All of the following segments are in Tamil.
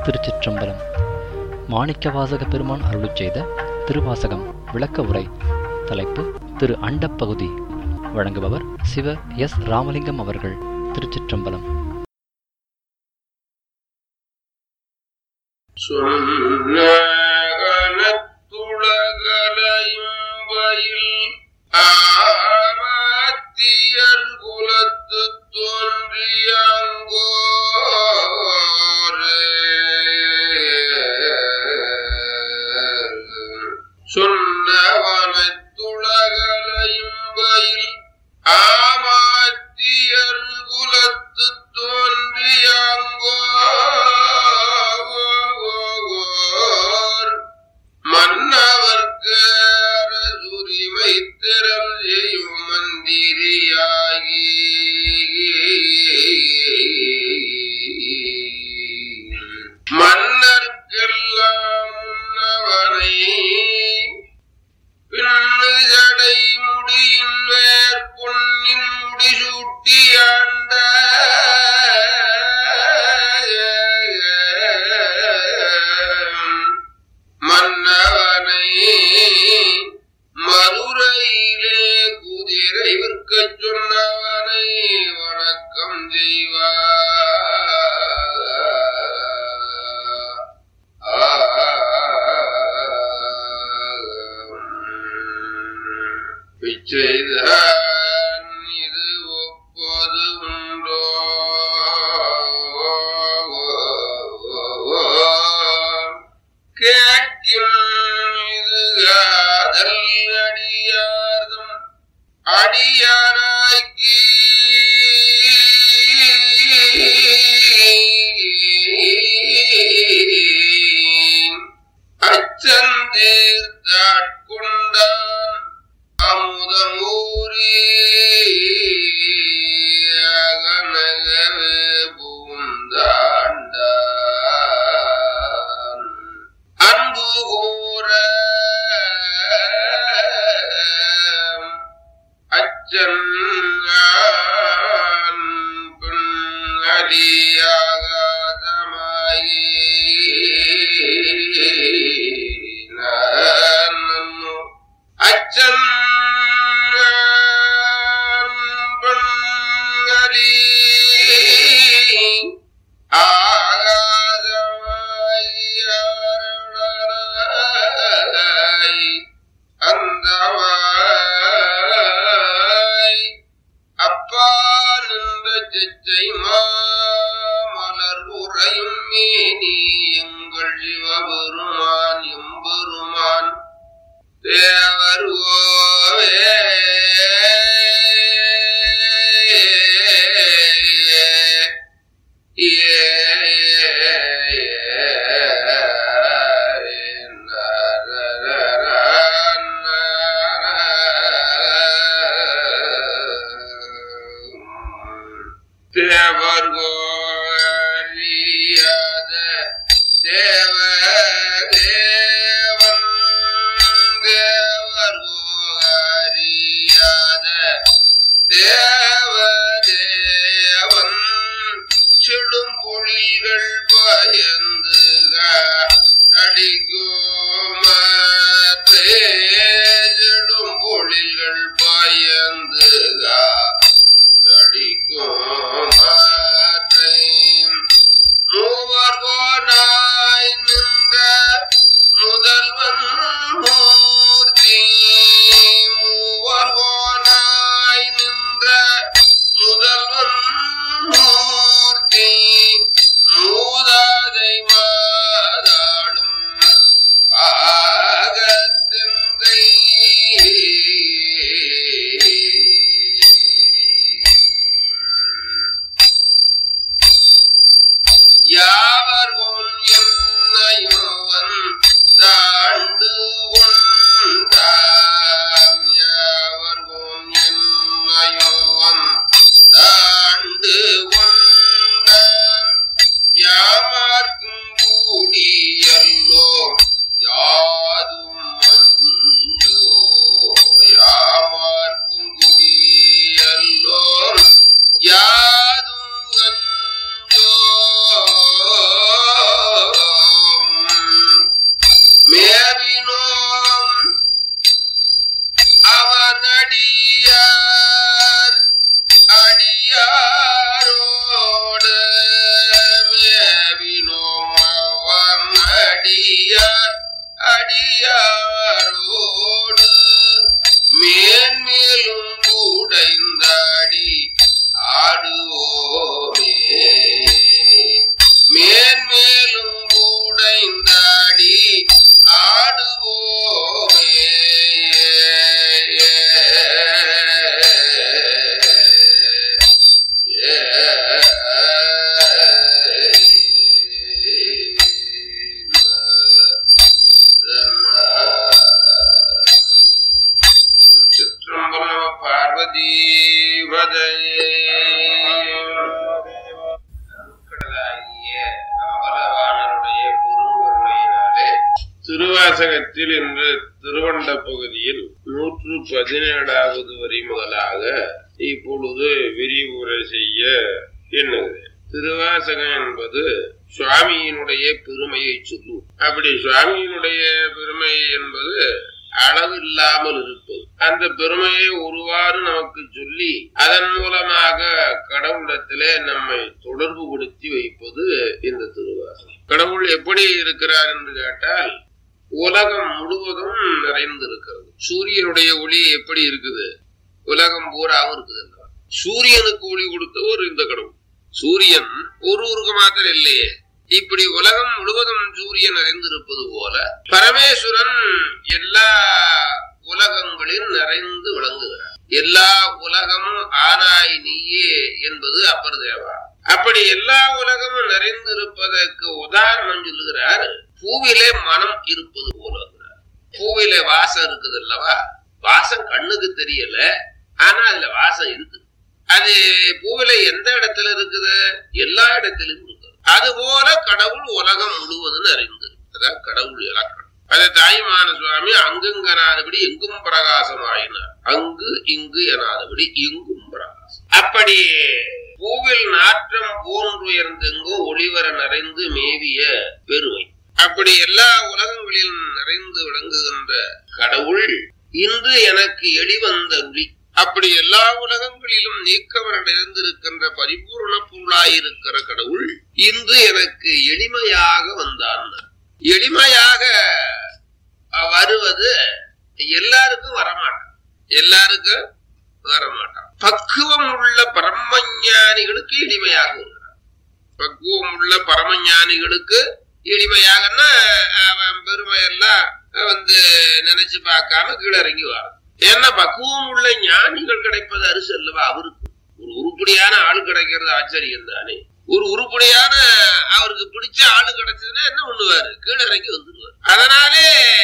திருச்சிற்றம்பலம் மாணிக்கவாசக பெருமான் அருளுச் செய்த திருவாசகம் விளக்க உரை தலைப்பு திரு அண்டப்பகுதி வழங்குபவர் சிவ எஸ் ராமலிங்கம் அவர்கள் திருச்சிற்றம்பலம் சொன்னகனத்துலகலையும் வயில் ஆராத்தியர் குலத்து தோன்றியங்கோரே சொன்னவனத்துலகலையும் வயில் ஆமாத்தியர் குலத்து தோன்றியங்கோர் மன்னவர்க்கு அரசுரிமை திறம் செய்யும் மந்திரியாகி மன்னர்க்கெல்லாம் முன்னவனை பின்னுதடை முடியின் மேற் பொன்னின் முடிசூட்டி ஆண்ட மன்னவனை மதுரையிலே குதிரை விற்கச் சொன்னவனை வணக்கம் செய்வார் செய்தான் இது ஒப்பது உண்டோ கேட்கும் இது காதல் அடியார்தம் அடியாராய்க்கு அச்சந்தீர்த்தாட்கொண்டான் அமுதமூரி அகனகவே பூந்தாண்டான் அன்பு கூற அச்சன் பெண் அடியாகாதமாயி அச்சன் பெண் அடி ஆகாதமாய் அந்தமாய் அப்பா நின்ற செச்சை மாமலர் உறையும் மேனி எங்கள் சிவபெருமான் எம்பெருமான் தேவர் ஓவே தேவர்கோரியாத தேவ தேவன் தேவர்கோரியாத தேவ தேவன் செடும் பொழிகள் பயந்து அடிக்கோமற்றே செடும் பொழில்கள் பயந்து அடிக்கோமற்றை மூவர்கோனாய் நின்ற முதல்வன் மூர்த்தி மூவர்கோனாய் நின்ற முதல்வன் மூர்த்தி மூதாதை மாதாடும் பாகத்திந்தை யாவர்கோன் என்னையோவன் தாண்டு உண்டாம் யாவர்கோன் என்னையோவன் தாண்டு உண்டான் யாமார்க்கும் திருவாசகத்தில் இன்று திருவண்ட பகுதியில் நூற்று பதினேழாவது வரி முதலாக இப்பொழுது விரிவுரை செய்ய எண்ணுகிறேன் திருவாசகம் என்பது சுவாமியினுடைய பெருமையை சொல்லும் அப்படி சுவாமியினுடைய பெருமை என்பது அளவில்லாமல் இருப்பது அந்த பெருமையை ஒருவாறு நமக்கு சொல்லி அதன் மூலமாக கடவுளத்திலே நம்மை தொடர்பு படுத்தி வைப்பது இந்த திருவாசகம் கடவுள் எப்படி இருக்கிறார் என்று கேட்டால் உலகம் முழுவதும் நிறைந்திருக்கிறது சூரியனுடைய ஒளி எப்படி இருக்குது உலகம் பூராவும் இருக்குது அல்லவா? சூரியனுக்கு ஒளி கொடுத்தவர் இந்த கடவுள் சூரியன் ஒரு ஊருக்கு மாத்திரம் இல்லையே இப்படி உலகம் முழுவதும் சூரியன் நிறைந்திருப்பது போல பரமேஸ்வரன் எல்லா உலகங்களில் நிறைந்து விளங்குகிறார் எல்லா உலகமும் ஆனாய் நீயே என்பது அப்பர் தேவா அப்படி எல்லா உலகமும் நிறைந்திருப்பதற்கு உதாரணம் சொல்லுகிறார் பூவிலே மனம் இருப்பது போலங்கிறார் பூவிலே வாசம் இருக்குது அல்லவா வாசம் கண்ணுக்கு தெரியல ஆனா அதுல வாசம் இருக்குது அது பூவில எந்த இடத்துல இருக்குது எல்லா இடத்திலும் இருக்குது அதுபோல கடவுள் உலகம் முழுவதும் நிறைந்து அதான் கடவுள் இலக்கணம் அது தாய்மான சுவாமி அங்குங்கனாதபடி எங்கும் பிரகாசமாயினார் அங்கு இங்கு எனாதபடி எங்கும் பிரகாசம் அப்படி பூவில் நாற்றம் போன்றுயர்ந்தெங்கும் ஒளிவர நிறைந்து மேவிய பெருமை அப்படி எல்லா உலகங்களிலும் நிறைந்து விளங்குகின்ற கடவுள் இன்று எனக்கு எளிவந்தருளி அப்படி எல்லா உலகங்களிலும் நீக்கமர நிறைந்திருக்கின்ற பரிபூர்ண பொருளாயிருக்கிற கடவுள் இன்று எனக்கு எளிமையாக வந்தான் எளிமையாக வருவது எல்லாருக்கும் வரமாட்டான் எல்லாருக்கும் வரமாட்டான் பக்குவம் உள்ள பரமஞானிகளுக்கு எளிமையாக வருகிறான் பக்குவம் உள்ள பரமஞானிகளுக்கு எளிமையாகன்னா அவன் பெருமையெல்லாம் வந்து நினைச்சு பார்க்காம கீழே இறங்கி வரான் ஏன்னா பக்குவம் உள்ள ஞானிகள் கிடைப்பது அரிசி அல்லவா அவருக்கு ஒரு உருப்படியான ஆள் கிடைக்கிறது ஆச்சரியம் தானே ஒரு உருப்படியான அவருக்கு பிடிச்ச ஆளு கிடைச்சதுன்னா என்ன பண்ணுவாரு கீழே இறங்கி வந்துடுவார் அதனாலே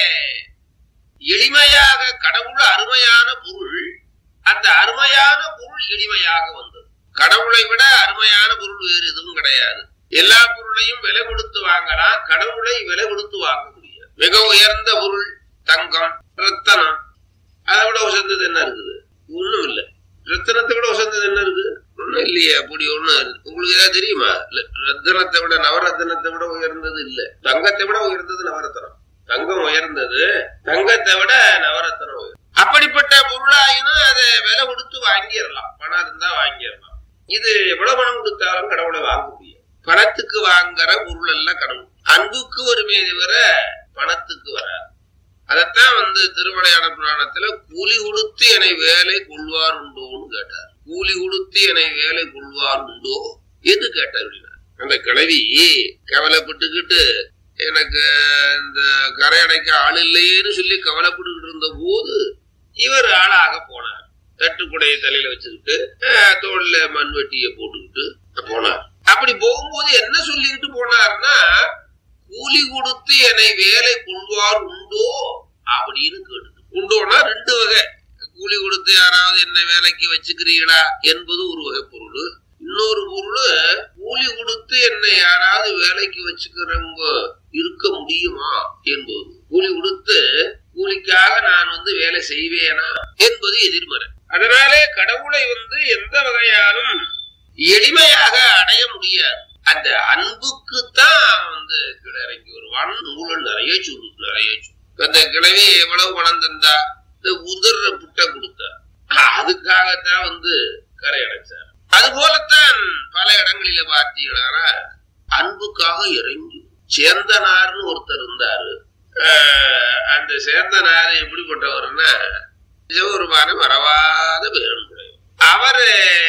எளிமையாக கடவுள் அருமையான பொருள் அந்த அருமையான பொருள் எளிமையாக வந்தது கடவுளை விட அருமையான பொருள் வேறு எதுவும் கிடையாது எல்லா பொருளையும் விலை கொடுத்து வாங்கலாம் கடவுளை விலை கொடுத்து வாங்க முடியாது மிக உயர்ந்த பொருள் தங்கம் ரத்தனம் அதை விட உசந்தது என்ன இருக்குது ஒண்ணும் இல்ல ரத்தனத்தை விட உசந்தது என்ன இருக்கு ஒண்ணும் இல்லையே அப்படி ஒண்ணு உங்களுக்கு ஏதாவது தெரியுமா இல்ல, ரத்தனத்தை விட நவரத்தனத்தை விட உயர்ந்தது இல்ல தங்கத்தை விட உயர்ந்தது நவரத்தனம் தங்கம் உயர்ந்தது தங்கத்தை விட நவரத்தனம் உயர்ந்தது அப்படிப்பட்ட பொருளாயினும் அதை விலை கொடுத்து வாங்கிடலாம் பணம் இருந்தா வாங்கிடலாம் இது எவ்வளவு பணம் கொடுத்தாலும் கடவுளை வாங்க முடியும் பணத்துக்கு வாங்குற பொருள் எல்லாம் கடவுள் அன்புக்கு வருமே தவிர பணத்துக்கு வராது அதத்தான் வந்து திருமலையான புராணத்துல கூலி கொடுத்து என்னை வேலை கொள்வார் உண்டோன்னு கேட்டார் கூலி கொடுத்து என்னை வேலை கொள்வார் உண்டோ எது கேட்டார் அப்படின்னா அந்த கிழவி கவலைப்பட்டுக்கிட்டு எனக்கு இந்த கரையடைக்க ஆள் இல்லையேன்னு சொல்லி கவலைப்பட்டுக்கிட்டு இருந்த போது இவர் ஆளாக போனார் தட்டுக்குடையை தலையில வச்சுக்கிட்டு அஹ், தோல்ல மண்வெட்டியை போட்டுக்கிட்டு போனார் அப்படி போகும்போது என்ன சொல்லிக்கிட்டு போனார்னா கூலி கொடுத்து என்னை வேலை கொள்வார் உண்டோ அப்படின்னு கேட்டு உண்டோனா ரெண்டு வகை கூலி கொடுத்து யாராவது என்னை வேலைக்கு வச்சுக்கிறீங்களா என்பது ஒரு வகை பொருள் இன்னொரு பொருள் கூலி கொடுத்து என்னை யாராவது வேலைக்கு வச்சுக்கிறவங்க இருக்க முடியுமா என்பது கூலி கொடுத்து கூலிக்காக நான் வந்து வேலை செய்வேனா என்பது எதிர்மறை அதனாலே கடவுளை வந்து எந்த வகையாலும் எளிமையாக அடைய முடியாது அந்த அன்புக்கு தான் வந்து கீழே இறங்கி வருவான் நூலல் நிறைய சொல்லு நிறைய சொல்லு அந்த கிழவி எவ்வளவு பணம் தந்தா இந்த உதிர்ற புட்டை கொடுத்தா அதுக்காகத்தான் வந்து கரை அடைச்சார் அது போலத்தான் பல இடங்களில பார்த்தீங்கன்னா அன்புக்காக இறங்கி சேந்தனார்னு ஒருத்தர் இருந்தாரு ஆஹ் அந்த சேந்தனார் எப்படிப்பட்டவர்னா சிவபெருமான மறவாத பேருடைய அவரு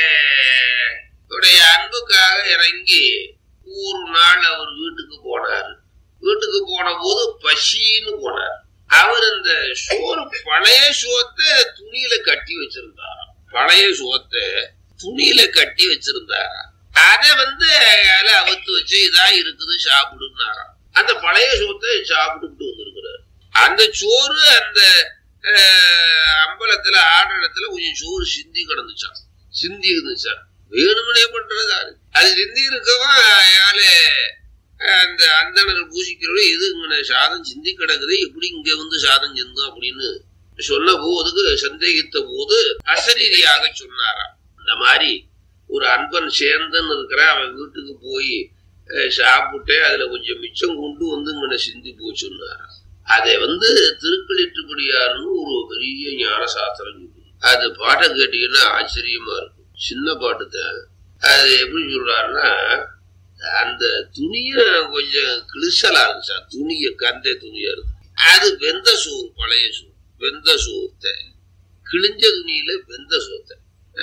உடைய அன்புக்காக இறங்கி ஒரு நாள் அவர் வீட்டுக்கு போனார் வீட்டுக்கு போன போது பசின்னு போனார் அவர் இந்த சோறு பழைய சோத்தை துணியில கட்டி வச்சிருந்தார் பழைய சோத்தை துணியில கட்டி வச்சிருந்தாரா அதை வந்து அதில் அவுத்து வச்சு இதா இருக்குது சாப்பிடுனாராம் அந்த பழைய சோத்தை சாப்பிட்டுக்கிட்டு வந்திருக்கிறார் அந்த சோறு அந்த அஹ், அம்பலத்துல ஆடத்துல கொஞ்சம் சோறு சிந்தி கிடந்துச்சான் சிந்தி இருந்துச்சான் வேணுமனே பண்றது யாரு அது சிந்தி இருக்கவன் அயால அந்த அந்தணர்கள் பூசிக்கிறவங்க எது இங்க சாதம் சிந்தி கிடக்குது எப்படி இங்க வந்து சாதம் சிந்தும் அப்படின்னு சொன்ன போதுக்கு சந்தேகித்த போது அசரீரியாக சொன்னாராம் இந்த மாதிரி ஒரு அன்பன் சேர்ந்தன்னு இருக்கிறான் அவன் வீட்டுக்கு போய் அஹ், சாப்பிட்டு அதுல கொஞ்சம் மிச்சம் கொண்டு வந்து இங்கன சிந்தி போய் சொன்னாராம் அதை வந்து திருக்களிட்டுப்படியாருன்னு ஒரு பெரிய ஞான சாஸ்திரம் சொல்லுது அது பாட்டை கேட்டீங்கன்னா ஆச்சரியமா இருக்கும் சின்ன பாட்டு தான் அது எப்படி சொல்றாருன்னா அந்த துணிய கொஞ்சம் கிழிசலா இருந்துச்சா துணிய கந்த துணியா இருக்கு அது வெந்த சோறு பழைய சோறு வெந்த சோத்தை கிழிஞ்ச துணியில வெந்த சோத்தை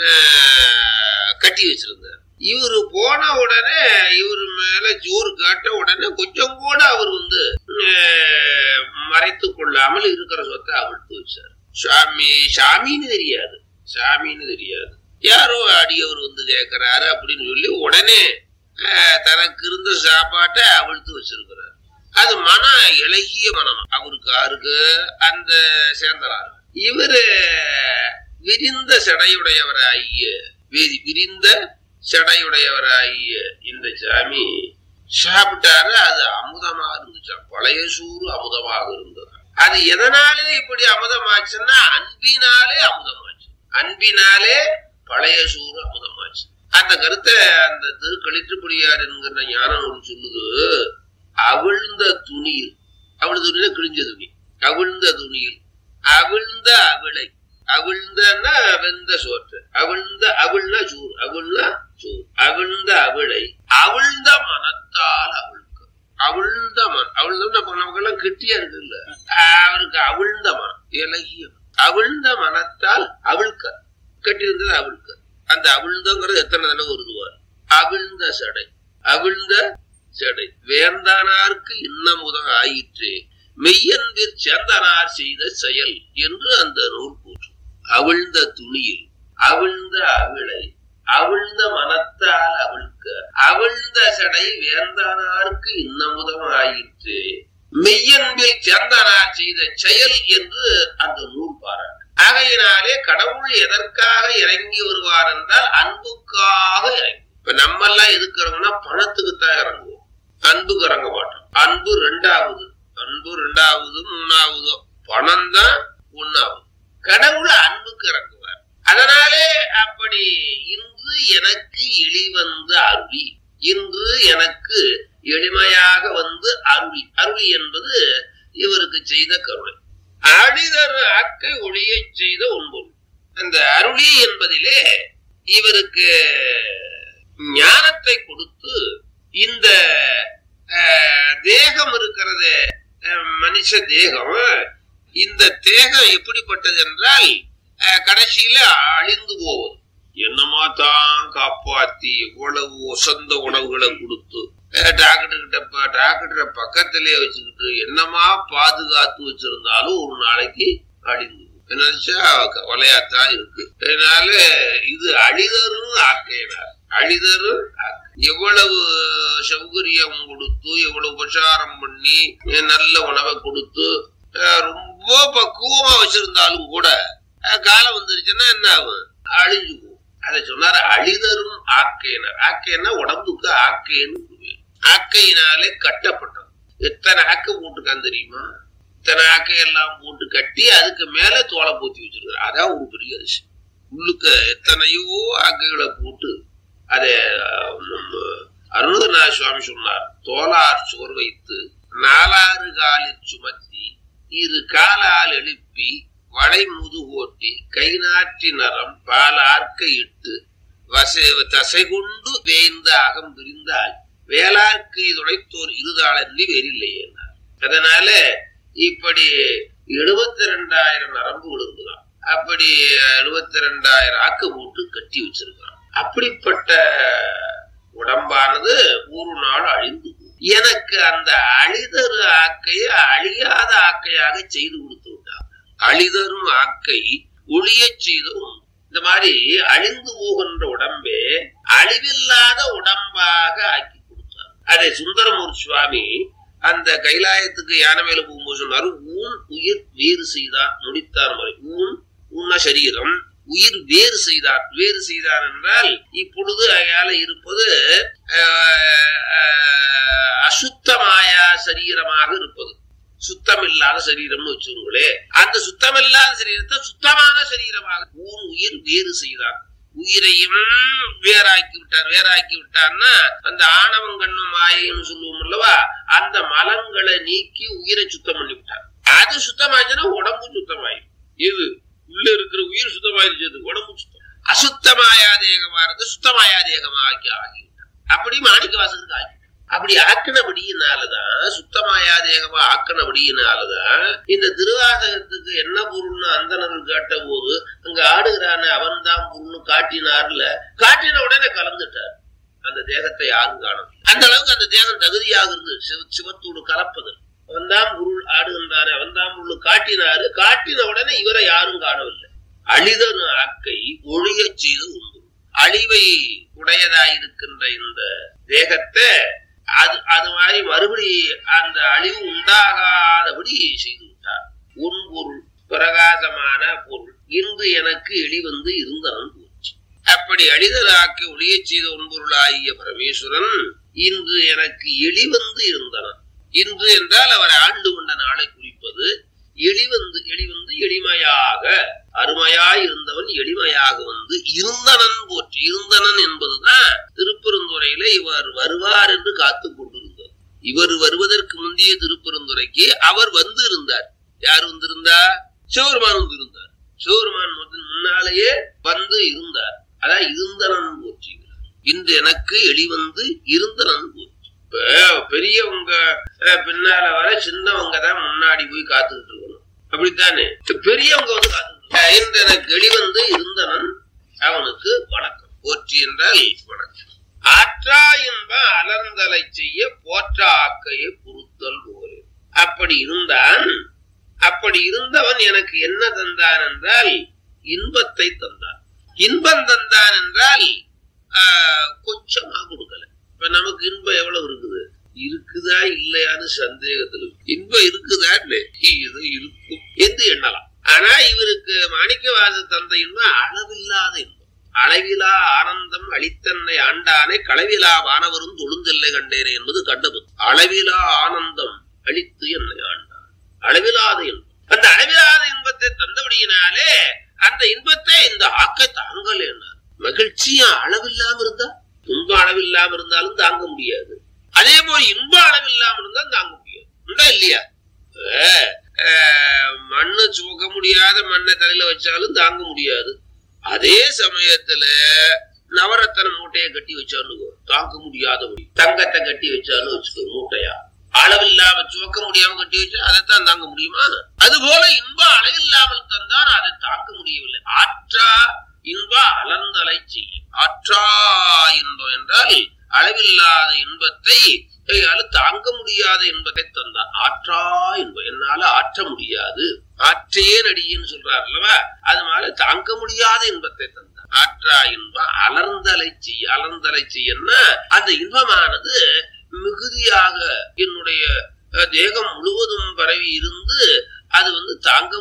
ஆஹ், கட்டி வச்சிருந்தார் இவரு போன உடனே இவர் மேல ஜோறு காட்ட உடனே கொஞ்சம் கூட அவர் வந்து ஆஹ், மறைத்து கொள்ளாமல் இருக்கிற சொத்தை அவிழ்த்து வச்சார் சாமி சாமின்னு தெரியாது சாமின்னு தெரியாது யாரோ அடியவர் வந்து கேட்கிறாரு அப்படின்னு சொல்லி உடனே ஆஹ், தனக்கு இருந்த சாப்பாட்டை அவிழ்த்து வச்சிருக்கிறார் அது மன இளகிய மனம் அவருக்கு யாருக்கு அந்த சேந்தனார் இவரு விரிந்த செடையுடையவராகிய வி- விரிந்த செடையுடையவராகிய இந்த சாமி சாப்பிட்டாரு அது அமுதமா இருந்துச்சாம் பழைய சூறு அமுதமாக இருந்தது அது எதனாலே இப்படி அமுதமாச்சுன்னா அன்பினாலே அமுதமாச்சு அன்பினாலே பழைய சூறு அமுதமாச்சு அந்த கருத்தை அந்த திருக்களிற்றுப்படியார் என்கிற ஞான நூல் சொல்லுது அவிழ்ந்த துணியில் அவிழ்ந்த துணியில கிழிஞ்ச துணி அவிழ்ந்த துணியில் அவிழ்ந்த அவிளை அவிழ்ந்தன்னா வெந்த சோற்று அவிழ்ந்த அவிழ்னா சூர் அவிழ்னா சூர் அவிழ்ந்த அவிளை அவிழ்ந்த மனத்தால் அவிழ்க்க அவிழ்ந்த மனம் அவிழ்ந்த இப்ப நமக்கெல்லாம் கெட்டியா இருக்குல்ல அவருக்கு அவிழ்ந்த மனம் இலகிய மனம். அவிழ்ந்த மனத்தால் அவிழ்க்க கட்டி இருந்தது அவிழ்க்க அந்த அவிழ்ந்தங்கிறது எத்தனை தடவை வருதுவார் அவிழ்ந்த சடை அவிழ்ந்த சடை வேந்தானார்க்கு இன்னமுதம் ஆயிற்று மெய்யன்பிற் சேந்தனார் செய்த செயல் என்று அந்த நூல் கூற்றும் அவிழ்ந்த துணியில் அவிழ்ந்த அவிளை அவிழ்ந்த மனத்தால் அவிழ்க்க அவிழ்ந்த சடை வேந்தானார்க்கு இன்னமுதம் ஆயிற்று மெய்யன்பில் சேந்தனார் செய்த செயல் என்று அந்த நூல் பாராட்டு ஆகையினாலே கடவுள் எதற்காக இறங்கி வருவார் என்றால் அன்புக்காக இறங்கி இப்ப நம்ம எல்லாம் எதுக்குறோம்னா பணத்துக்கு தான் இறங்குவோம் அன்புக்கு இறங்க மாட்டோம் அன்பு ரெண்டாவது அன்பு ரெண்டாவது மூணாவதோ பணம் தான் ஒண்ணாவது கடவுள் அன்புக்கு இறங்குவார் அதனாலே அப்படி இன்று எனக்கு எளிவந்த அருளி இன்று எனக்கு எளிமையாக வந்து அருளி அருளி என்பது இவருக்கு செய்த கருணை அடிதர் ஆக்கை ஒளியச் செய்த ஒன்பது அந்த அருளி என்பதிலே இவருக்கு ஞானத்தை கொடுத்து இந்த அஹ், தேகம் இருக்கிறது மனுஷ தேகம் இந்த தேகம் எப்படிப்பட்டது என்றால் அஹ், கடைசியில அழிந்து போவது என்னமா தான் காப்பாத்தி இவ்வளவு ஒசந்த உணவுகளை கொடுத்து அஹ், டாக்டர் கிட்ட ப- டாக்டரை பக்கத்திலே வச்சுக்கிட்டு என்னமா பாதுகாத்து வச்சிருந்தாலும் ஒரு நாளைக்கு அழிந்து போகும். நினைச்சா கவலையாத்தான் இருக்கு அதனால இது அழிதரும் ஆக்கையினார் அழிதரும் ஆக்கை. எவ்வளவு சௌகரியம் கொடுத்து எவ்வளவு உபசாரம் பண்ணி அஹ், நல்ல உணவை கொடுத்து அஹ், ரொம்ப பக்குவமா வச்சிருந்தாலும் கூட அஹ், காலம் வந்துருச்சுன்னா என்ன ஆகும் அழிஞ்சு போகும் அதை சொன்னாரு அழிதரும் ஆக்கையினர் ஆக்கைன்னா உடம்புக்கு ஆக்கைன்னு பேரு. ஆக்கையினாலே கட்டப்பட்டது எத்தனை ஆக்கை போட்டுக்கான் தெரியுமா இத்தனை ஆக்கையெல்லாம் போட்டு கட்டி அதுக்கு மேல தோலை போத்தி வச்சிருக்காரு அதான் ஒரு பெரிய அதிசயம் உள்ளுக்க எத்தனையோ ஆக்கைகளை போட்டு அதை அருணநாத சுவாமி சொன்னார் தோலார் சுவர் வைத்து நாலாறு காலில் சுமத்தி இரு காலால் எழுப்பி வளை முதுகோட்டி கை நாற்றி நரம் பால் ஆர்க்க இட்டு வசை தசை கொண்டு வேய்ந்த அகம் பிரிந்தால் வேளார்க்கு துடைத்தோர் இருதாளன்றி வேறில்லை என்றார் அதனால இப்படி எழுபத்தி ரெண்டாயிரம் நரம்புகள் இருக்குதான் அப்படி எழுபத்தி ரெண்டாயிரம் ஆக்கு போட்டு கட்டி வச்சிருக்கான் அப்படிப்பட்ட உடம்பானது ஒரு நாள் அழிந்து போகும். எனக்கு அந்த அழிதரு ஆக்கையை அழியாத ஆக்கையாக செய்து கொடுத்து விட்டார் அழிதரும் ஆக்கை ஒளியச் செய்தும் இந்த மாதிரி அழிந்து போகின்ற உடம்பே அழிவில்லாத உடம்பாக ஆக்கி கொடுத்தார் அதை சுந்தரமூர்த்தி சுவாமி அந்த கைலாயத்துக்கு யானை மேல போகும்போது சொன்னாரு ஊன் உயிர் வேறு செய்தா முடித்தார் முறை ஊன் ஊன்னா சரீரம் உயிர் வேறு செய்தார் வேறு செய்தார் என்றால் இப்பொழுது அயால இருப்பது ஆஹ், ஆஹ், அசுத்தமாயா சரீரமாக இருப்பது சுத்தமில்லாத சரீரம்னு வச்சுங்களே அந்த சுத்தமில்லாத சரீரத்தை சுத்தமான சரீரமாக ஊன் உயிர் வேறு செய்தார் உயிரையும் வேறாக்கி விட்டார் வேறாக்கி விட்டார்னா அந்த ஆணவம் கண்ணும் மாயைன்னு சொல்லுவோம் அல்லவா அந்த மலங்களை நீக்கி உயிரை சுத்தம் பண்ணி விட்டார் அது சுத்தமாச்சுன்னா உடம்பு சுத்தமாயிடும் இது உள்ள இருக்கிற உயிர் சுத்தமாயிருச்சு உடம்பு சுத்தம் அசுத்தமாயா தேகமானது சுத்தமாயா தேகமா ஆக்கி ஆகிவிட்டார் அப்படி மாணிக்க வாசகருக்கு ஆக்கி அப்படி ஆக்கினபடியினாலதான் சுத்தமாயா தேகமா ஆக்கினபடியினாலதான் இந்த திருவாசகத்துக்கு என்ன பொருள்னு அந்தணர்கள் கேட்ட போது அங்க ஆடுகிறான அவன் தான் பொருள்னு காட்டினார்ல காட்டின உடனே கலந்துட்டார் அந்த தேகத்தை யாரும் காணும் அந்த அளவுக்கு அந்த தேகம் தகுதியாக இருந்து சிவ- சிவத்தோடு கலப்பது அவன்தான் பொருள் ஆடுகின்றாரு அவன்தான் பொருள் காட்டினாரு காட்டின உடனே இவரை யாரும் காணவில்லை அழிதன் ஆக்கை ஒழியச் செய்து உண்டு அழிவை உடையதாயிருக்கின்ற இந்த தேகத்தை அது அது மாதிரி மறுபடி அந்த அழிவு உண்டாகாதபடி செய்து விட்டார் உன் பொருள் பிரகாசமான பொருள் இன்று எனக்கு எளிவந்து இருந்தவன் போச்சு அப்படி அழிதலாக்கி ஒளியச் செய்த உன்பொருளாகிய பரமேஸ்வரன் இன்று எனக்கு எளிவந்து இருந்தவன் இன்று என்றால் அவர் ஆண்டு கொண்ட நாளை குறிப்பது எளிவந்து எளிவந்து எளிமையாக அருமையாய் இருந்தவன் எளிமையாக வந்து இருந்தனன் போற்றி இருந்தனன் என்பதுதான் திருப்பெருந்துறையில இவர் வருவார் என்று காத்து கொண்டிருந்தார் இவர் வருவதற்கு முந்தைய திருப்பெருந்துறைக்கு அவர் வந்து இருந்தார் யார் வந்திருந்தா சிவருமான் வந்திருந்தார் சிவருமான் முதல் முன்னாலேயே வந்து இருந்தார் அதான் இருந்தனன் போற்றுகிறார் இன்று எனக்கு எளிவந்து இருந்தனன் போற்றி இப்ப பெரியவங்க அஹ், பின்னால வர சின்னவங்க தான் முன்னாடி போய் காத்துக்கிட்டு இருக்கணும் அப்படித்தானே இப்ப பெரியவங்க வந்து காத்துக்கிட்டு இருக்கணும். இன்று எனக்கு எளிவந்து இருந்தனன் அவனுக்கு வணக்கம் போற்றி என்றால் வணக்கம் ஆற்றா என்ப அலர்ந்தலை செய்ய போற்ற ஆக்கையை பொறுத்தல் போலே அப்படி இருந்தான் அப்படி இருந்தவன் எனக்கு என்ன தந்தான் என்றால் இன்பத்தை தந்தான் இன்பம் தந்தான் என்றால் ஆஹ், கொஞ்சமா கொடுக்கல இப்ப நமக்கு இன்பம் எவ்வளவு இருக்குது இருக்குதா இல்லையான்னு சந்தேகத்துல இருக்கு. இன்பம் இருக்குதா இல்லை இது இருக்கும் என்று எண்ணலாம் ஆனா இவருக்கு மாணிக்கவாச தந்த இன்பம் அளவில்லாத இன்பம் அளவிலா ஆனந்தம் அளித்தன்னை ஆண்டானே களவிலா வானவரும் தொழுந்தில்லை கண்டேனே என்பது கண்டது அளவிலா ஆனந்தம் அளித்து என்னை ஆண்டான் அளவிலாத இன்பம் அந்த அளவிலாத இன்பத்தை தந்தபடியினாலே அந்த இன்பத்தை இந்த ஆக்க தாங்கலேன்னார் மகிழ்ச்சியும் அளவில்லாம இருந்தா துன்பம் அளவில்லாம இருந்தாலும் தாங்க முடியாது அதே போல இன்ப அளவில்லாம இருந்தா தாங்க முடியாது உண்டா இல்லையா அஹ், அஹ், மண்ணு சுமக்க முடியாத மண்ணை தலையில வச்சாலும் தாங்க முடியாது அதே சமயத்துல நவரத்தன மூட்டையை கட்டி வச்சாலும் தாங்க முடியாதபடி தங்கத்தை கட்டி வச்சாலும் வச்சுக்கோ மூட்டையா அளவில்லாம சுமக்க முடியாம கட்டி வச்சா அதைத்தான் தாங்க முடியுமா அது போல இன்பம் அளவில்லாமல் தந்தான் அதை தாங்க முடியவில்லை ஆற்றா இன்ப அலர்ந்தலை செய்யும் ஆற்றா இன்பம் என்றால் அளவில்லாத இன்பத்தை கையால தாங்க முடியாத இன்பத்தை தந்தான் ஆற்றா இன்பம் என்னால ஆற்ற முடியாது ஆற்றே நடின்னு சொல்றார் அல்லவா அது மாதிரி தாங்க முடியாத இன்பத்தை தந்தான் ஆற்றா இன்பம் அலர்ந்தலை செய்ய அலர்ந்தலை செய்யன்னா அந்த இன்பமானது மிகுதியாக என்னுடைய அஹ், தேகம் முழுவதும் பரவி இருந்து அது வந்து தாங்க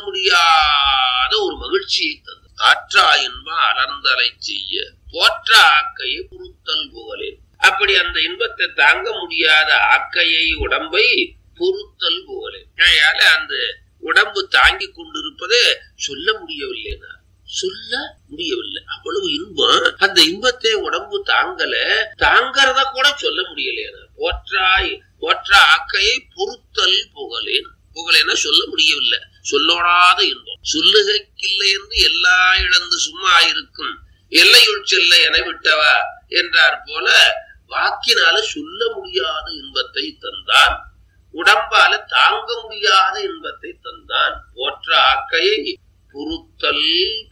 முடியாத ஒரு மகிழ்ச்சியை தந்தது ஆற்றா இன்பம் அலர்ந்தலை செய்ய போற்ற ஆக்கையை பொறுத்தல் புகழேன் அப்படி அந்த இன்பத்தை தாங்க முடியாத ஆக்கையை உடம்பை பொறுத்தல் புகழேன் அதனால அந்த உடம்பு தாங்கி கொண்டிருப்பதை சொல்ல முடியவில்லை நான் சொல்ல முடியவில்லை அவ்வளவு இன்பம் அந்த இன்பத்தை உடம்பு தாங்கல தாங்கறத கூட சொல்ல முடியல போற்றாய் போற்ற ஆக்கையை பொறுத்தல் புகழேன் புகழேன சொல்ல முடியவில்லை சொல்லோடாத இன்பம் சொல்லுகைக்கில்லை என்று எல்லா இழந்து சும்மா இருக்கும் எல்லையுள் செல்ல என விட்டவா என்றார் போல வாக்கினால சொல்ல முடியாத இன்பத்தை தந்தான் உடம்பால தாங்க முடியாத இன்பத்தை தந்தான் போற்ற ஆக்கையை பொறுத்தல்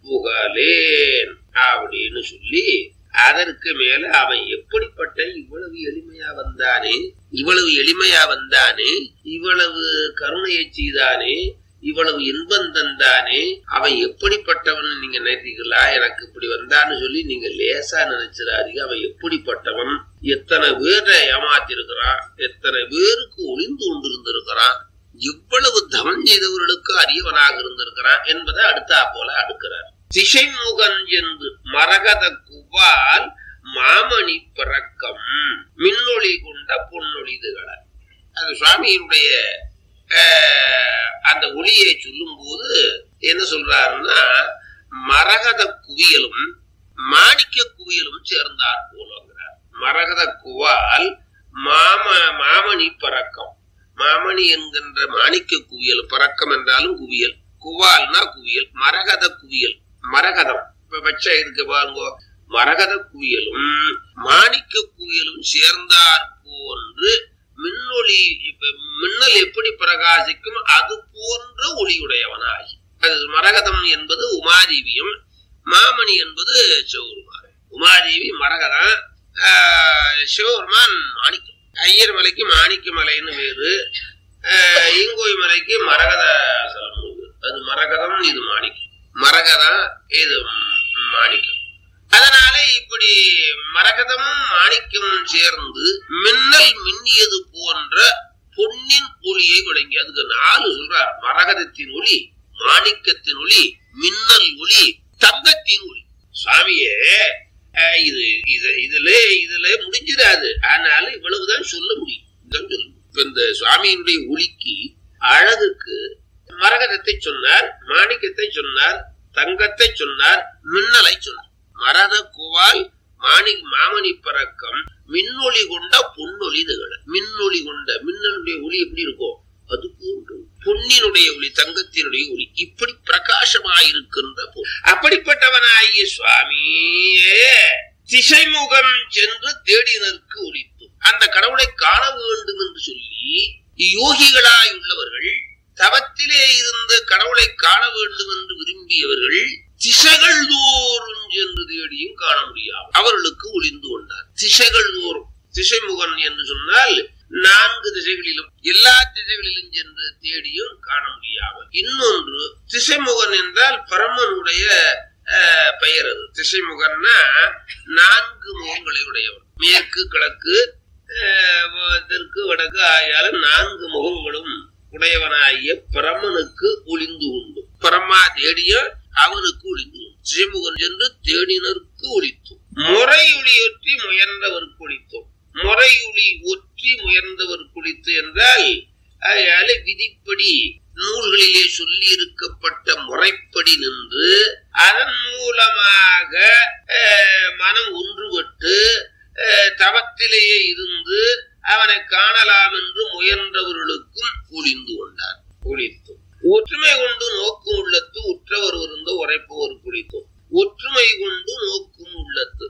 புகழேன் அப்படின்னு சொல்லி அதற்கு மேல அவன் எப்படிப்பட்ட இவ்வளவு எளிமையா வந்தானே இவ்வளவு எளிமையா வந்தானே இவ்வளவு கருணையை செய்தானே இவ்வளவு இன்பம் தந்தானே அவன் எப்படிப்பட்டவன் நீங்க நினைக்கிறீங்களா எனக்கு இப்படி வந்தான்னு சொல்லி நீங்க லேசா நினைச்சிடாதீங்க அவன் எப்படிப்பட்டவன் எத்தனை பேரை ஏமாத்திருக்கிறான் எத்தனை பேருக்கு ஒளிந்து கொண்டிருந்திருக்கிறான் இவ்வளவு தவம் செய்தவர்களுக்கு அரியவனாக இருந்திருக்கிறான் என்பதை அடுத்தா போல அடுக்கிறார் திசைமுகன் என்று மரகத குவால் மாமணி பிறக்கம் மின்னொளி கொண்ட பொன்னொழிதுகள அது சுவாமியினுடைய அஹ், அந்த ஒளியை சொல்லும் போது என்ன சொல்றாருன்னா மரகத குவியலும் மாணிக்க குவியலும் சேர்ந்தார் போலங்கிறார் மரகத குவால் மாம மாமணி பறக்கம் மாமணி என்கின்ற மாணிக்க குவியல் பறக்கம் என்றாலும் குவியல் குவால்னா குவியல் மரகத குவியல் மரகதம் இப்ப பச்ச இருக்கு பாருங்க மரகத குவியலும் மாணிக்க குவியலும் சேர்ந்தார் போன்று மின்னொளி இப்ப மின்னல் எப்படி பிரகாசிக்கும் அது போன்ற ஒளியுடையவனாகி அது மரகதம் என்பது உமாதேவியும் மாமணி என்பது சிவபெருமான் உமாதேவி மரகதம் ஆஹ், சிவபெருமான் மாணிக்கம் ஐயர் மலைக்கு மாணிக்க மலைன்னு வேறு ஆஹ், ஈங்கோய் மலைக்கு மரகத சலம்னு வேறு. அது மரகதம் இது மாணிக்கம் மரகதம் இது மாணிக்கம் அதனால இப்படி மரகதமும் மாணிக்கமும் சேர்ந்து மின்னல் மின்னியது போன்ற பொன்னின் ஒளியை விளங்கி அதுக்கு நாலு சொல்றார் மரகதத்தின் ஒளி மாணிக்கத்தின் ஒளி மின்னல் ஒளி தங்கத்தின் ஒளி சுவாமியே அஹ், இது இது இதுல இதுல முடிஞ்சிடாது ஆனால இவ்வளவுதான் சொல்ல முடியும் இதுதான் சொல்ல முடியும். இப்ப இந்த சுவாமியினுடைய ஒளிக்கு அழகுக்கு மரகதத்தை சொன்னார் மாணிக்கத்தை சொன்னார் தங்கத்தை சொன்னார் மின்னலை சொன்னார் மரத குவால் மாணி மாமணி பறக்கம் மின்னொளி கொண்ட பொன்னொளி திகழ மின்னொளி கொண்ட மின்னலுடைய ஒளி எப்படி இருக்கும் அது போன்று பொன்னினுடைய ஒளி தங்கத்தினுடைய ஒளி இப்படி பிரகாசமாயிருக்கின்ற பொருள் அப்படிப்பட்டவனாகிய சுவாமியே திசைமுகம் சென்று தேடினருக்கு ஒளித்து அந்த கடவுளை காண வேண்டும் என்று சொல்லி யோகிகளாய் உள்ளவர்கள் தவத்திலே இருந்து கடவுளை காண வேண்டும் என்று விரும்பியவர்கள் திசைகள் தோறும் சென்று தேடியும் காண முடியாது அவர்களுக்கு ஒளிந்து கொண்டார் திசைகள் தோறும் திசைமுகன் என்று சொன்னால் நான்கு திசைகளிலும் எல்லா திசைகளிலும் சென்று தேடியும் காண முடியாமல் இன்னொன்று திசைமுகன் என்றால் பரமனுடைய அஹ், பெயர் அது திசைமுகன்னா நான்கு முகங்களை உடையவன் மேற்கு கிழக்கு அஹ், வ- தெற்கு வடக்கு ஆகியால நான்கு முகங்களும் உடையவனாகிய பரமனுக்கு ஒளிந்து உண்டு பரமா தேடிய அவனுக்கு ஒளிந்து உண்டு திசைமுகன் சென்று தேடினருக்கு ஒளித்தோம் முறை ஒளியொற்றி முயன்றவருக்கு ஒளித்தோம் முறையுளி ஒற்றி முயன்றவர் குளித்து என்றால் அதனால விதிப்படி நூல்களிலே சொல்லி இருக்கப்பட்ட முறைப்படி நின்று அதன் மூலமாக அஹ், மனம் ஒன்றுபட்டு அஹ், தவத்திலேயே இருந்து அவனை காணலாம் என்று முயன்றவர்களுக்கும் ஒளிந்து கொண்டார் ஒளித்தும் ஒற்றுமை கொண்டு நோக்கும் உள்ளத்து உற்றவர் இருந்த உரைப்பவர் குளித்தும் ஒற்றுமை கொண்டு நோக்கும் உள்ளத்து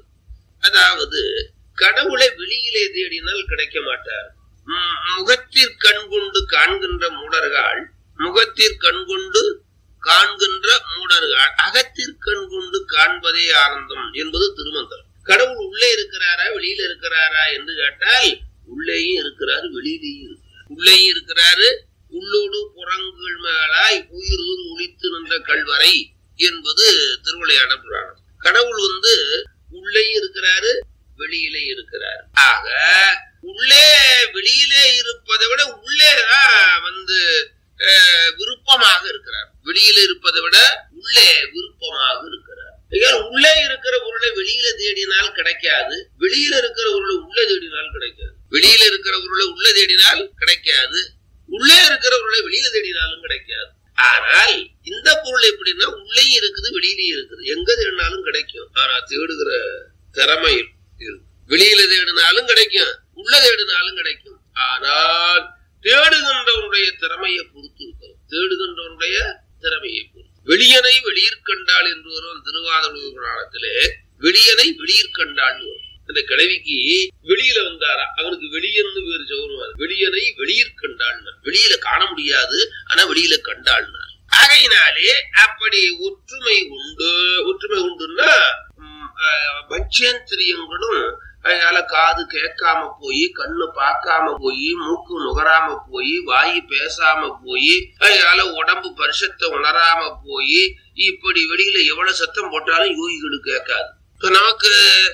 அதாவது கடவுளை வெளியிலே தேடினால் கிடைக்க மாட்டார் ம், முகத்திற் கண் கொண்டு காண்கின்ற மூடர்கள் முகத்திற் கண் கொண்டு காண்கின்ற மூடர்கள் அகத்திற் கண் கொண்டு காண்பதே ஆனந்தம் என்பது திருமந்திரம் கடவுள் உள்ளே இருக்கிறாரா வெளியில இருக்கிறாரா என்று கேட்டால் உள்ளேயும் இருக்கிறாரு வெளியிலேயும் இருக்கிறார் உள்ளேயும் இருக்கிறாரு உள்ளோடு புறங்கள் மேலாய் உயிர் ஒளித்து நின்ற கல்வரை என்பது திருவிளையாட புராணம் கடவுள் வந்து உள்ளேயும் இருக்கிறாரு வெளியிலே இருக்கிறார் ஆக உள்ளே வெளியிலே இருப்பதை விட உள்ளே தான் வந்து அஹ், விருப்பமாக இருக்கிறார் வெளியில இருப்பதை விட உள்ளே விருப்பமாக இருக்கிறார் ஐயா, உள்ளே இருக்கிற பொருளை வெளியில தேடினால் கிடைக்காது வெளியில இருக்கிற பொருளை உள்ளே தேடினால் கிடைக்காது வெளியில இருக்கிற பொருளை உள்ளே தேடினால் கிடைக்காது உள்ளே இருக்கிற பொருளை வெளியில தேடினாலும் கிடைக்காது ஆனால் இந்த பொருள் எப்படின்னா உள்ளேயும் இருக்குது வெளியிலயும் இருக்குது எங்க தேடினாலும் கிடைக்கும் ஆனா தேடுகிற திறமை இருக்கு வெளியில தேடினாலும் கிடைக்கும் உள்ள தேடினாலும் கிடைக்கும் ஆனால் தேடுகின்றவனுடைய திறமையை பொறுத்து இருக்கிறது தேடுகின்றவனுடைய திறமையை பொறுத்து வெளியனை வெளியிற் கண்டாள் என்று வரும் திருவாதூர் புராணத்திலே வெளியனை வெளியிற் கண்டாள் வரும் அந்த கிழவிக்கு வெளியில வந்தாரா அவனுக்கு வெளியன்னு பேர் சௌருவார் வெளியனை வெளியிற் கண்டாள் வெளியில காண முடியாது ஆனா வெளியில கண்டாள்னார் ஆகையினாலே அப்படி ஒற்றுமை உண்டு ஒற்றுமை உண்டுன்னா ம், அஹ், பஞ்சேந்திரியங்களும் அதனால காது கேட்காம போய் கண்ணு பார்க்காம போய் மூக்கு நுகராம போய் வாய் பேசாம போய் அதனால உடம்பு பரிசத்தை உணராம போய் இப்படி வெளியில எவ்வளவு சத்தம் போட்டாலும் யோகிகளுக்கு கேட்காது இப்ப நமக்கு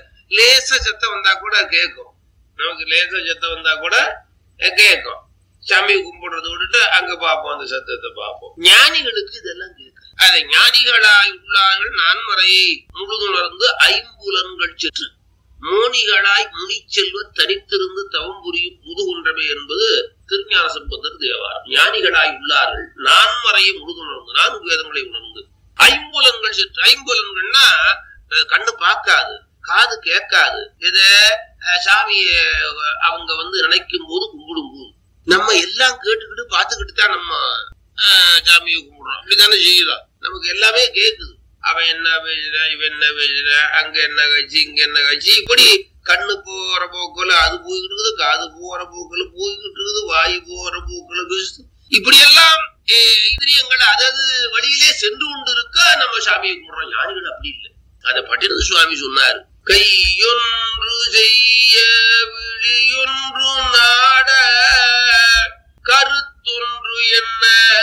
லேச சத்தம் வந்தா கூட கேட்கும் நமக்கு லேச சத்தம் வந்தா கூட கேட்கும் சாமி கும்பிடுறத விட்டுட்டு அங்க பார்ப்போம் அந்த சத்தத்தை பார்ப்போம் ஞானிகளுக்கு இதெல்லாம் கேட்காது அதை ஞானிகளாய் உள்ளார்கள் நான்மறையை முழுதுணர்ந்து ஐம்புலன்கள் செற்று மோனிகளாய் முனிச்செல்வ தனித்திருந்து தவம் புரியும் முதுகுன்றமே என்பது திருஞான சம்பந்தர் தேவாரம் ஞானிகளாய் உள்ளார்கள் நான்மறையை முழுதுணர்ந்து நான்கு வேதங்களை உணர்ந்து ஐம்புலன்கள் செற்று ஐம்புலன்கள்னா அஹ், கண்ணு பார்க்காது காது கேட்காது எத அஹ், சாமிய அஹ், அவங்க வந்து நினைக்கும் போது கும்பிடும் போது நம்ம எல்லாம் கேட்டுக்கிட்டு பார்த்துக்கிட்டு தான் நம்ம அஹ், சாமியை கும்பிடுறோம் அப்படித்தானே செய்யலாம் நமக்கு எல்லாமே கேக்குது அவன் என்ன பேசுற இவன் என்ன பேசுற அங்க என்ன கட்சி இங்க என்ன கட்சி இப்படி கண்ணு போற போக்குல அது போய்கிட்டு இருக்குது காது போற போக்குல போய்கிட்டு இருக்குது வாய் போற போக்குல பேசுது இப்படி எல்லாம் அஹ், இந்திரியங்கள் அதது வழியிலே சென்று கொண்டு இருக்க நம்ம சாமியை கும்பிடுறோம் ஞானிகள் அப்படி இல்லை அத பட்டினது சுவாமி சொன்னார் கையொன்று செய்ய விழியொன்று நாட கருத்தொன்று என்ன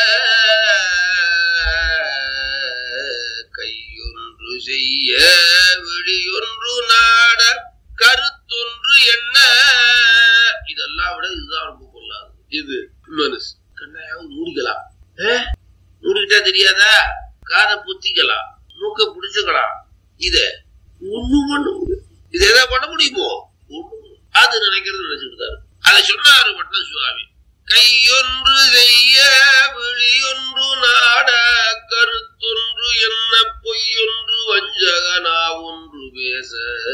கையொன்று செய்ய விழியொன்று நாட கருத்தொன்று என்ன இதெல்லாம் விட இதுதான் ரொம்ப கொள்ளாது இது மனசு கண்ணாயாவது மூடிக்கலாம் ஏ? மூடிக்கிட்டா தெரியாதா காதை புத்திக்கலாம் மூக்க பிடிச்சுக்கலாம் இத ஒண்ணு பண்ண முடியும் இது எதாவது பண்ண முடியுமோ ஒண்ணும் பண்ண- அது நினைக்கிறது நினைச்சுக்கிட்டாரு அதை சொன்னாரு பட்ன சுவாமி கையொன்று செய்ய விழியொன்று நாட கருத்தொன்று என்ன பொய்யொன்று வஞ்சகனா ஒன்று பேச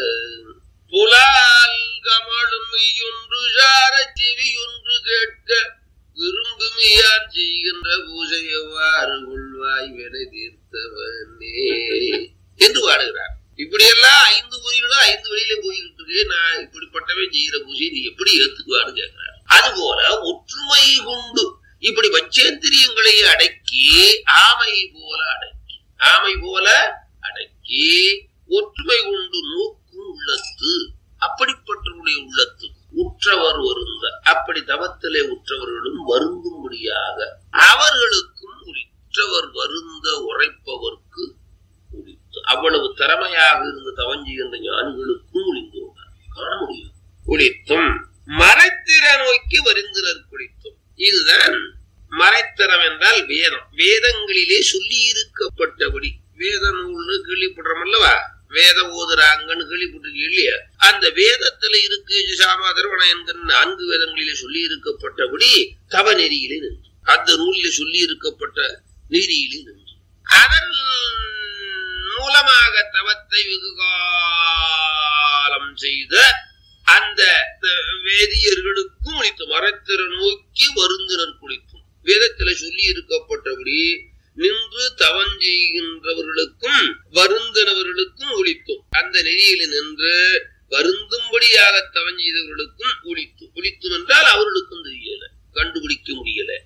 புலால் கமழும் மெய்யொன்று சார செவியொன்று கேட்க விரும்புமையான் செய்கின்ற பூஜை எவ்வாறு கொள்வாய் வென தீர்த்தவனே என்று பாடுகிறார் இப்படியெல்லாம் ஐந்து பொறிகளும் ஐந்து வழியில போய்கிட்டு இருக்கு நான் இப்படிப்பட்டவன் செய்கிற பூஜையை நீ எப்படி ஏத்துக்குவான்னு கேட்கிறார் அதுபோல ஒற்றுமை கொண்டு இப்படி பஞ்சேந்திரியங்களை அடக்கி ஆமை போல அடக்கி ஆமை போல அடக்கி ஒற்றுமை கொண்டு நோக்கும் உள்ளத்து அப்படிப்பட்டவருடைய உள்ளத்து உற்றவர் வருந்த அப்படி தவத்திலே உற்றவர்களும் வருந்தும்படியாக அவர்களுக்கும் உற்றவர் வருந்த உரைப்பவர்க்கு உரித்து அவ்வளவு திறமையாக இருந்து தவஞ்சுகின்ற ஞானிகளுக்கும் ஒளிந்து காண முடியும் குளித்தும் மறைத்திற நோக்கி வருந்தினர் குளித்தும் இதுதான் மறைத்திறம் என்றால் வேதம் வேதங்களிலே சொல்லி இருக்கப்பட்டபடி வேத நூல்னு கேள்விப்படுறோம் அல்லவா வேத ஓதுறாங்கன்னு கேள்விப்பட்டிருக்கீங்க இல்லையா அந்த வேதத்துல இருக்கு சாமாதரவண என்கிற நான்கு வேதங்களிலே சொல்லி இருக்கப்பட்டபடி தவ நெறியிலே நின்று அந்த நூலிலே சொல்லி இருக்கப்பட்ட நெறியிலே நின்று அதன் மூலமாக தவத்தை வெகு காலம் செய்த அந்த அஹ், வேதியர்களுக்கும் குளித்து மரத்திற நோக்கி வருந்தினர் குளித்தும் வேதத்துல சொல்லி இருக்கப்பட்டபடி நின்று தவம் செய்கின்றவர்களுக்கும் வருந்தினவர்களுக்கும் ஒழித்தும் அந்த நெறியில நின்று வருந்தும்படியாக தவம் செய்தவர்களுக்கும் ஒழித்து ஒழித்தும் என்றால் அவர்களுக்கும் தெரியல கண்டுபிடிக்க முடியல